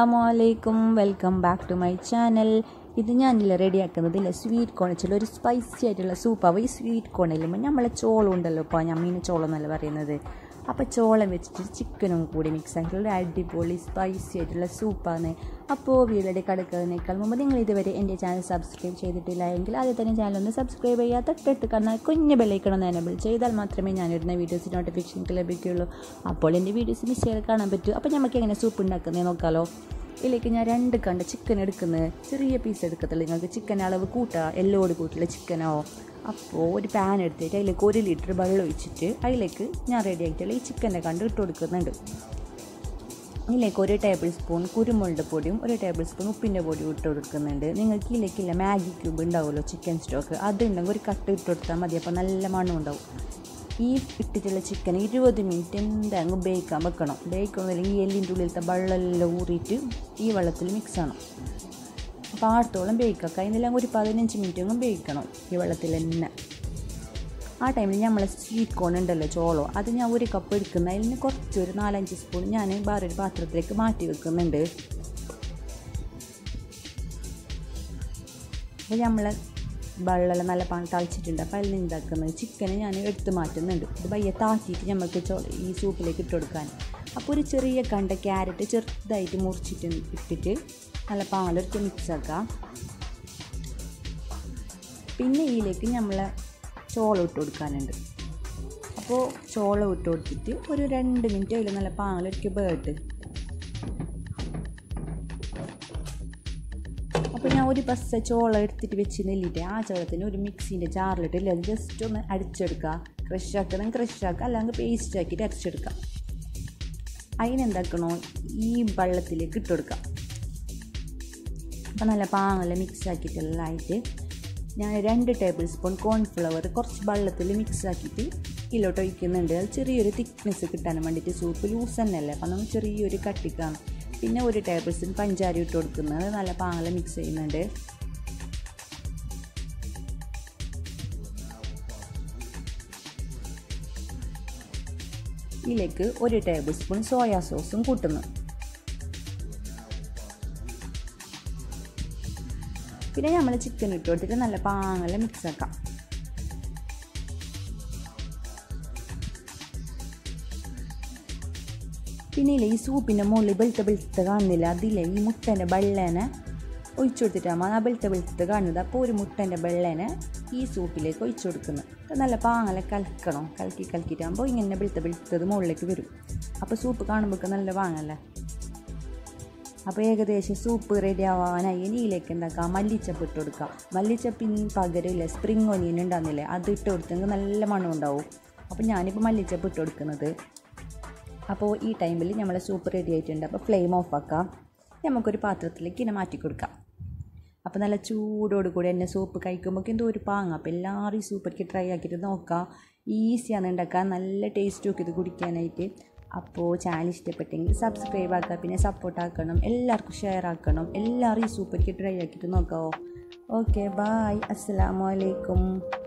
അസ്സലാമു അലൈക്കും welcome back to my channel ഇത് ഞാനില്ല റെഡിയാക്കുന്നത് ഇല്ല സ്വീറ്റ് കോൺ വെച്ചുള്ള ഒരു സ്പൈസി ആയിട്ടുള്ള സൂപ്പാവും ഈ സ്വീറ്റ് കോണില്ലുമ്പോൾ നമ്മളെ ചോളം ഉണ്ടല്ലോ ഇപ്പോൾ ഞാൻ മീൻ ചോളം എന്നല്ല പറയുന്നത് അപ്പോൾ ചോളം വെച്ചിട്ട് ചിക്കനും കൂടി മിക്സ് ആയിട്ടുള്ള ഒരു അടിപൊളി സ്പൈസി ആയിട്ടുള്ള സൂപ്പാണ് അപ്പോൾ വീഡിയോയുടെ കടക്കുന്നതിനേക്കാൾ മുമ്പ് നിങ്ങൾ ഇതുവരെ എൻ്റെ ചാനൽ സബ്സ്ക്രൈബ് ചെയ്തിട്ടില്ല എങ്കിൽ ആദ്യം തന്നെ ചാനൽ ഒന്ന് സബ്സ്ക്രൈബ് ചെയ്യുക തൊട്ടടുത്ത് കാണുന്ന കുഞ്ഞ് ബെല്ലൈക്കണം എനബിൾ ചെയ്താൽ മാത്രമേ ഞാനിടുന്ന വീഡിയോസ് നോട്ടിഫിക്കേഷൻ ലഭിക്കുകയുള്ളൂ അപ്പോൾ എൻ്റെ വീഡിയോസ് മിസ് ചെയ്ത് കാണാൻ പറ്റൂ അപ്പോൾ നമുക്ക് എങ്ങനെ സൂപ്പ് ഉണ്ടാക്കുന്നത് നോക്കാമല്ലോ ഇതിലേക്ക് ഞാൻ രണ്ട് കണ്ട ചിക്കൻ എടുക്കുന്നത് ചെറിയ പീസ് എടുക്കത്തുള്ളൂ നിങ്ങൾക്ക് ചിക്കൻ അളവ് കൂട്ടുക എല്ലോട് കൂട്ടില്ല ചിക്കനോ അപ്പോൾ ഒരു പാൻ എടുത്തിട്ട് അതിലേക്ക് ഒരു ലിറ്റർ വെള്ളം ഒഴിച്ചിട്ട് അതിലേക്ക് ഞാൻ റെഡി ആയിട്ടുള്ള ഈ ചിക്കൻ്റെ കണ്ട് ഇട്ട് കൊടുക്കുന്നുണ്ട് ഇതിലേക്ക് ഒരു ടേബിൾ സ്പൂൺ കുരുമുളക് പൊടിയും ഒരു ടേബിൾ സ്പൂൺ ഉപ്പിൻ്റെ പൊടിയും ഇട്ട് കൊടുക്കുന്നുണ്ട് നിങ്ങൾക്ക് ഇതിലേക്കില്ല മാഗി ക്യൂബ് ഉണ്ടാവുമല്ലോ ചിക്കൻ സ്റ്റോക്ക് അതുണ്ടെങ്കിൽ ഒരു കട്ട് ഇട്ട് കൊടുത്താൽ മതി അപ്പോൾ നല്ല മണം ഉണ്ടാവും ഈ ഇട്ടിട്ടുള്ള ചിക്കൻ ഇരുപത് മിനിറ്റ് എന്തായാലും ബേക്കാൻ വെക്കണം ബേക്കണമെന്നില്ലെങ്കിൽ എല്ലിൻ്റെ ഉള്ളിലത്തെ വെള്ളമെല്ലാം ഊറിയിട്ട് ഈ വെള്ളത്തിൽ മിക്സ് ആണം അപ്പോൾ ആടത്തോളം ബേക്കാക്കാം അതിനെല്ലാം ഒരു പതിനഞ്ച് മിനിറ്റ് അങ്ങ് ബേക്കണം ഈ വെള്ളത്തിൽ തന്നെ ആ ടൈമിൽ നമ്മൾ സ്വീറ്റ് കോൺ ഉണ്ടല്ലോ ചോളോ അത് ഞാൻ ഒരു കപ്പ് എടുക്കുന്ന അതിൽ നിന്ന് കുറച്ച് ഒരു നാലഞ്ച് സ്പൂൺ ഞാൻ വേറൊരു പാത്രത്തിലേക്ക് മാറ്റി വെക്കുന്നുണ്ട് അപ്പോൾ നമ്മൾ വെള്ളം നല്ല പാൻ തളിച്ചിട്ടുണ്ട് അപ്പോൾ അതിൽ നിന്ന് ഉണ്ടാക്കുന്നത് ചിക്കന് ഞാൻ എടുത്ത് മാറ്റുന്നുണ്ട് ഇത് പയ്യെ താറ്റിയിട്ട് നമുക്ക് ചോ ഈ സൂപ്പിലേക്ക് ഇട്ട് കൊടുക്കാൻ അപ്പോൾ ഒരു ചെറിയ കണ്ട ക്യാരറ്റ് ചെറുതായിട്ട് മുറിച്ചിട്ട് ഇട്ടിട്ട് നല്ല പാലൊരുത്ത് മിക്സ് ആക്കാം പിന്നെ ഇതിലേക്ക് നമ്മൾ ചോളം ഇട്ട് കൊടുക്കാനുണ്ട് അപ്പോൾ ചോളം ഇട്ട് കൊടുത്തിട്ട് ഒരു രണ്ട് മിനിറ്റ് അതിൽ നല്ല പാലൊരുക്കി ബേട്ട് അപ്പോൾ ഞാൻ ഒരു പച്ച ചോളം എടുത്തിട്ട് വെച്ച് നെല്ലിട്ട് ആ ചോളത്തിന് ഒരു മിക്സീൻ്റെ ജാറിലിട്ട് ഇല്ല ജസ്റ്റ് ഒന്ന് അടിച്ചെടുക്കുക ക്രഷ് ആക്കണം ക്രഷ് ആക്കുക അല്ലെങ്കിൽ പേസ്റ്റ് ആക്കിയിട്ട് അരച്ചെടുക്കുക അതിനെന്താക്കണോ ഈ വെള്ളത്തിലേക്ക് ഇട്ട് കൊടുക്കുക അപ്പോൾ നല്ല പാങ്ങല മിക്സ് ആക്കിയിട്ടെല്ലാം ആയിട്ട് ഞാൻ രണ്ട് ടേബിൾ സ്പൂൺ കോൺഫ്ലവർ കുറച്ച് വെള്ളത്തിൽ മിക്സ് ആക്കിയിട്ട് ഇതിലോട്ട് ഒഴിക്കുന്നുണ്ട് അത് ചെറിയൊരു തിക്നെസ് കിട്ടാൻ വേണ്ടിയിട്ട് സൂപ്പ് ലൂസ് തന്നെയല്ലേ അപ്പം നമ്മൾ ചെറിയൊരു കട്ടിക്കാണ് പിന്നെ ഒരു ടേബിൾ സ്പൂൺ പഞ്ചാര ഇട്ട് കൊടുക്കുന്നത് നല്ല പാങ്ങല മിക്സ് ചെയ്യുന്നുണ്ട് ഇതിലേക്ക് ഒരു ടേബിൾ സ്പൂൺ സോയാ സോസും കൂട്ടുന്നു പിന്നെ നമ്മൾ ചിക്കൻ ഇട്ട് കൊടുത്തിട്ട് നല്ല പാങ്ങല മിക്സ് ആക്കാം പിന്നെ ഇല്ലേ ഈ സൂപ്പിൻ്റെ മുകളിൽ വെളുത്ത വെളുത്ത കാണുന്നില്ല അതില്ലേ ഈ മുട്ടൻ്റെ വെള്ളേനെ ഒഴിച്ചു കൊടുത്തിട്ടാകുമ്പോൾ ആ വെളുത്ത വെളുത്ത കാണുന്നത് അപ്പോൾ ഒരു മുട്ടൻ്റെ വെള്ളേനെ ഈ സൂപ്പിലേക്ക് ഒഴിച്ചു കൊടുക്കുന്നത് അത് നല്ല പാങ്ങല കലക്കണം കലക്കി കലക്കിയിട്ടാകുമ്പോൾ ഇങ്ങനെ വെളുത്ത വെളുത്തത് മുകളിലേക്ക് വരും അപ്പോൾ സൂപ്പ് കാണുമ്പോൾ നല്ല പാങ്ങല്ലേ അപ്പോൾ ഏകദേശം സൂപ്പ് റെഡി ആവാനായി ഇനിയിലേക്ക് എന്താക്കാം മല്ലിച്ചപ്പ് ഇട്ട് കൊടുക്കുക മല്ലിച്ചപ്പിന് പകരമില്ല സ്പ്രിങ് ഒനിയൻ ഉണ്ടാകുന്നില്ലേ അത് ഇട്ട് കൊടുത്തെങ്കിൽ നല്ല മണം ഉണ്ടാവും അപ്പോൾ ഞാനിപ്പോൾ മല്ലിച്ചപ്പ് ഇട്ട് കൊടുക്കുന്നത് അപ്പോൾ ഈ ടൈമിൽ നമ്മളെ സൂപ്പ് റെഡി ആയിട്ടുണ്ട് അപ്പോൾ ഫ്ലെയിം ഓഫ് ആക്കാം നമുക്കൊരു പാത്രത്തിലേക്ക് ഇങ്ങനെ മാറ്റി കൊടുക്കാം അപ്പോൾ നല്ല ചൂടോട് കൂടി തന്നെ സൂപ്പ് കഴിക്കുമ്പോൾ എന്തോ ഒരു പാങ്ങ അപ്പോൾ എല്ലാവരും ഈ സൂപ്പൊക്കെ ട്രൈ ആക്കിയിട്ട് നോക്കാം ഈസിയാണ് ഉണ്ടാക്കാൻ നല്ല ടേസ്റ്റ് ഒക്കെ ഇത് കുടിക്കാനായിട്ട് അപ്പോൾ ചാനൽ ഇഷ്ടപ്പെട്ടെങ്കിൽ സബ്സ്ക്രൈബ് ആക്കുക പിന്നെ സപ്പോർട്ട് ആക്കണം എല്ലാവർക്കും ഷെയർ ആക്കണം എല്ലാവരും ഈ സൂപ്പർക്ക് ട്രൈ ആക്കിയിട്ട് നോക്കാമോ ഓക്കെ ബായ് അസ്സാം വലൈക്കും